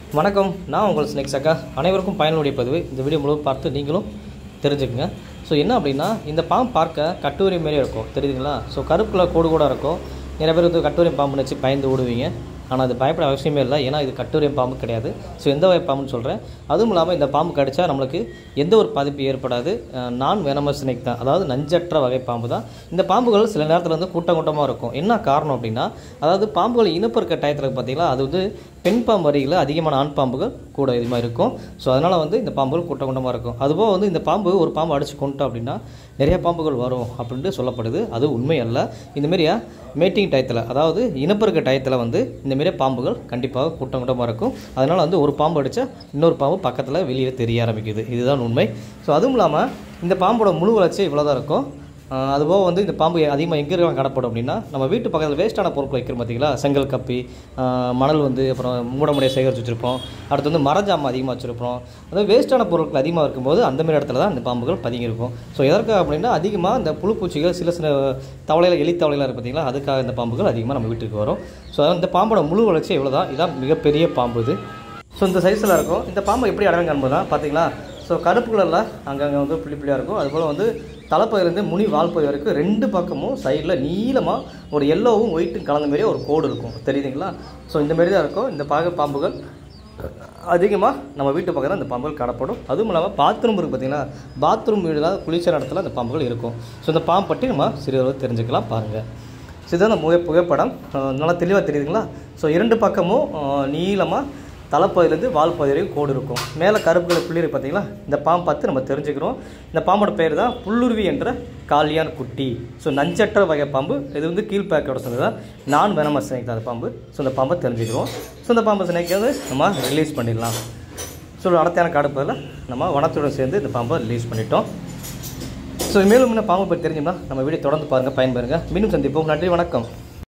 வணக்கம் நான் உங்கள் ஸ்னேக்ஸ் அக்கா அனைவருக்கும் பயனுடைய பதிவு இந்த வீடியோ முழுவதும் பார்த்து நீங்களும் தெரிஞ்சுக்குங்க ஸோ என்ன அப்படின்னா இந்த பாம்பு பார்க்க கட்டுரை மாரியே இருக்கும் தெரியுதுங்களா ஸோ கருப்புல கோடு கூட இருக்கும் நிறைய பேர் வந்து கட்டுரை பாம்புன்னு வச்சு பயந்து ஓடுவீங்க ஆனால் அது பயப்பட அவசியமே இல்லை ஏன்னா இது கட்டுரை பாம்பு கிடையாது ஸோ எந்த வகை பாம்புன்னு சொல்கிறேன் அதுவும் இல்லாமல் இந்த பாம்பு கடிச்சா நம்மளுக்கு எந்த ஒரு பாதிப்பு ஏற்படாது நான் வெனமஸ் ஸ்னேக் தான் அதாவது நஞ்சற்ற வகை பாம்பு தான் இந்த பாம்புகள் சில நேரத்தில் வந்து கூட்டம் கூட்டமாக இருக்கும் என்ன காரணம் அப்படின்னா அதாவது பாம்புகள் இனப்பெருக்க டயத்தில் பார்த்தீங்களா அது வந்து பெண் பாம்பு அருகில் அதிகமான ஆண் பாம்புகள் கூட இதுமாதிரி இருக்கும் ஸோ அதனால் வந்து இந்த பாம்புகள் கூட்டம் கூட்டமாக இருக்கும் அதுபோக வந்து இந்த பாம்பு ஒரு பாம்பு அடிச்சு கொண்டோம் அப்படின்னா நிறைய பாம்புகள் வரும் அப்படின்ட்டு சொல்லப்படுது அது உண்மை அல்ல இந்தமாரியா மேட்டிங் டயத்தில் அதாவது இனப்பெருக்க டயத்தில் வந்து இந்தமாரி பாம்புகள் கண்டிப்பாக கூட்டம் கூட்டமாக இருக்கும் அதனால் வந்து ஒரு பாம்பு அடித்தா இன்னொரு பாம்பு பக்கத்தில் வெளியில் தெரிய ஆரம்பிக்குது இதுதான் உண்மை ஸோ அதுவும் இல்லாமல் இந்த பாம்போட முழு வளர்ச்சி இவ்வளோ தான் இருக்கும் ஆஹ் அதுபோக வந்து இந்த பாம்பு அதிகமாக எங்கே இருக்கலாம் கடப்படும் அப்படின்னா நம்ம வீட்டு பக்கத்தில் வேஸ்ட்டான பொருட்கள் வைக்கிறோம் பார்த்தீங்களா செங்கல் கப்பி ஆஹ் மணல் வந்து அப்புறம் மூட முடிய சேகரித்து வச்சுருப்போம் அடுத்து வந்து மரஜாமம் அதிகமாக வச்சுருப்போம் அதாவது வேஸ்ட்டான பொருட்கள் அதிகமாக இருக்கும்போது அந்த மாதிரி இடத்துல தான் இந்த பாம்புகள் பதுங்கியிருக்கும் ஸோ எதற்காக அப்படின்னா அதிகமாக இந்த புழுப்பூச்சிகள் சில சில தவளையில் எலி தவளையில் இருக்குது பார்த்தீங்களா அதுக்காக இந்த பாம்புகள் அதிகமாக நம்ம வீட்டுக்கு வரும் ஸோ இந்த பாம்போட முழு வளர்ச்சி இவ்வளோ தான் இதான் மிகப்பெரிய பாம்பு இது ஸோ இந்த சைஸில் இருக்கும் இந்த பாம்பை எப்படி அடையாளம் காண்பது தான் பார்த்தீங்களா ஸோ கருப்பு கலரில் அங்கங்கே வந்து புள்ளி புள்ளியாக இருக்கும் அதுபோல் வந்து தலைப்பயிலிருந்து முனி வால்பகுதி வரைக்கும் ரெண்டு பக்கமும் சைடில் நீளமாக ஒரு எல்லோவும் ஒயிட்டும் கலந்த மாதிரியே ஒரு கோடு இருக்கும் தெரியுதுங்களா ஸோ இந்த மாதிரி தான் இருக்கும் இந்த பாக பாம்புகள் அதிகமாக நம்ம வீட்டு பக்கம் தான் இந்த பாம்புகள் காணப்படும் அதுவும் இல்லாமல் பாத்ரூம் இருக்குது பார்த்தீங்கன்னா பாத்ரூம் வீடுல குளிச்ச இடத்துல இந்த பாம்புகள் இருக்கும் ஸோ இந்த பாம்பு பற்றி நம்ம சிறிதளவு தெரிஞ்சுக்கலாம் பாருங்கள் ஸோ இதுதான் அந்த புகை புகைப்படம் அஹ் நல்லா தெளிவாக தெரியுதுங்களா ஸோ இரண்டு பக்கமும் நீளமாக தலைப்பகுதியிலேருந்து வால் பகுதி வரைக்கும் கோடு இருக்கும் மேலே கருப்பு கலர் புள்ளி இருக்கு பார்த்தீங்களா இந்த பாம்பு பார்த்து நம்ம தெரிஞ்சுக்கிறோம் இந்த பாம்போட பேர் தான் புல்லுருவி என்ற காளியான் குட்டி ஸோ நஞ்சற்ற வகை பாம்பு இது வந்து கீழ்பேக்கோட சொன்னது தான் நான் வெனமஸ் ஸ்னேக் தான் அந்த பாம்பு ஸோ இந்த பாம்பை தெரிஞ்சுக்கிறோம் ஸோ இந்த பாம்பு ஸ்னேக்கை வந்து நம்ம ரிலீஸ் பண்ணிடலாம் ஸோ அடர்த்தியான காடுப்பதில் நம்ம வனத்துடன் சேர்ந்து இந்த பாம்பை ரிலீஸ் பண்ணிட்டோம் ஸோ மேலும் இன்னும் பாம்பு பற்றி தெரிஞ்சுன்னா நம்ம வீடியோ தொடர்ந்து பாருங்கள் பயன்பெறுங்க மீண்டும் சந்திப்போம் நன்றி வணக்கம்